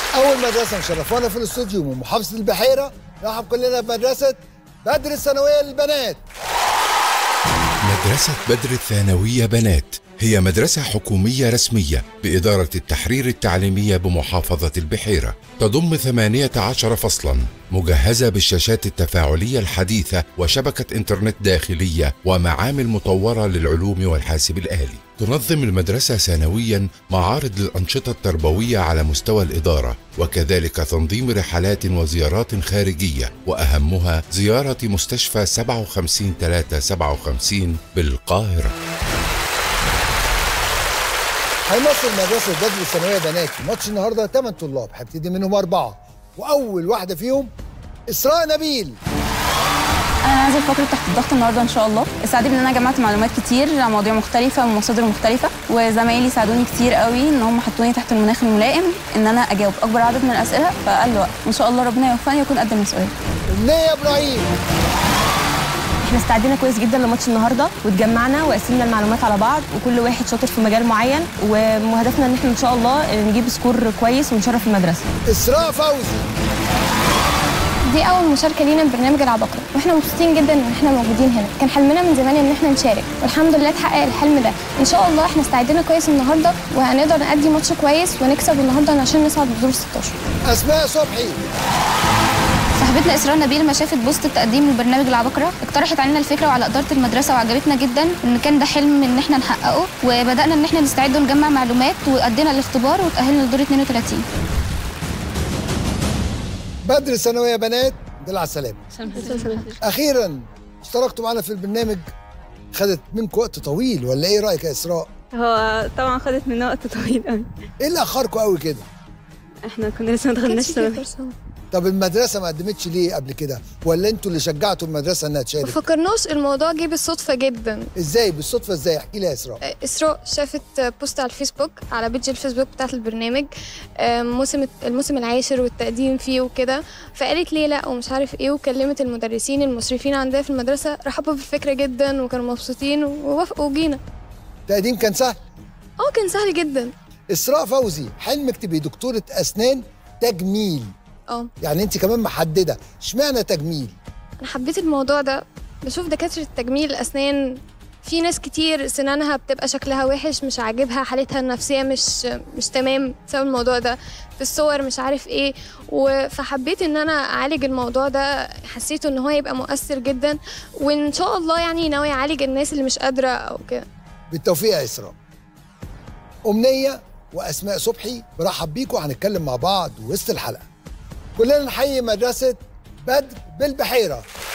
أول مدرسة مشرفانا في الاستوديو من محافظة البحيرة نرحب كلنا بمدرسة بدر الثانوية للبنات مدرسة بدر الثانوية بنات هي مدرسة حكومية رسمية بإدارة التحرير التعليمية بمحافظة البحيرة تضم 18 فصلا مجهزة بالشاشات التفاعلية الحديثة وشبكة إنترنت داخلية ومعامل مطورة للعلوم والحاسب الآلي تنظم المدرسة سنويا معارض للأنشطة التربوية على مستوى الإدارة وكذلك تنظيم رحلات وزيارات خارجية وأهمها زيارة مستشفى 57 357 بالقاهرة هيمثل مدرسة بدر الثانوية بنات في ماتش النهارده 8 طلاب هيبتدي منهم أربعة وأول واحدة فيهم إسراء نبيل انا نازل فقره تحت الضغط النهارده ان شاء الله ساعدني ان انا جمعت معلومات كتير عن مواضيع مختلفه من مصادر مختلفه وزمايلي ساعدوني كتير قوي ان هم حطوني تحت المناخ الملائم ان انا اجاوب اكبر عدد من الاسئله في اقل وقت ان شاء الله ربنا يوفقني واكون قد المسؤوليه أمنية إبراهيم احنا استعدينا كويس جدا لماتش النهارده واتجمعنا وقسمنا المعلومات على بعض وكل واحد شاطر في مجال معين وهدفنا ان احنا ان شاء الله نجيب سكور كويس ونشرف المدرسه إسراء فوزي دي أول مشاركة لينا ببرنامج العباقرة واحنا مبسوطين جدا إن احنا موجودين هنا كان حلمنا من زمان إن احنا نشارك والحمد لله اتحقق الحلم ده إن شاء الله احنا استعدنا كويس النهاردة وهنقدر نأدي ماتش كويس ونكسب النهاردة عشان نصعد لدور 16 أسماء صبحي صاحبتنا إسراء نبيل ما شافت بوست التقديم لبرنامج العباقرة اقترحت علينا الفكرة وعلى إدارة المدرسة وعجبتنا جدا إن كان ده حلم إن احنا نحققه وبدأنا إن احنا نستعد ونجمع معلومات وأدينا الاختبار وتأهلنا لدور 32 بدر الثانوية بنات دل على السلامة أخيرا اشتركتوا معنا في البرنامج خدت منكم وقت طويل ولا إيه رأيك يا إسراء؟ هو طبعا خدت منا وقت طويل قوي إيه اللي أخركم قوي كده؟ احنا كنا لسه ما دخلناش ثانوي طب المدرسة ما قدمتش ليه قبل كده؟ ولا أنتوا اللي شجعتوا المدرسة إنها ما تشارك؟ فكرناش الموضوع جه بالصدفة جدا إزاي بالصدفة إزاي؟ احكي لي يا إسراء إسراء شافت بوست على الفيسبوك على بيج الفيسبوك بتاعت البرنامج آم، موسم الموسم العاشر والتقديم فيه وكده فقالت ليه لا ومش عارف ايه وكلمت المدرسين المشرفين عندها في المدرسة رحبوا بالفكرة جدا وكانوا مبسوطين ووافقوا وجينا تقديم كان سهل اه كان سهل جدا إسراء فوزي حلمك تبقي دكتورة أسنان تجميل اه يعني أنت كمان محددة اشمعنى تجميل؟ انا حبيت الموضوع ده بشوف دكاترة تجميل الأسنان في ناس كتير سنانها بتبقى شكلها وحش مش عاجبها حالتها النفسية مش مش تمام بسبب الموضوع ده في الصور مش عارف ايه و- فحبيت ان انا اعالج الموضوع ده حسيته ان هو يبقى مؤثر جدا وان شاء الله يعني ناوي اعالج الناس اللي مش قادرة او كده بالتوفيق يا إسراء أمنية وأسماء صبحي برحب بيكم هنتكلم مع بعض وسط الحلقة كلنا نحيي مدرسة بدر بالبحيرة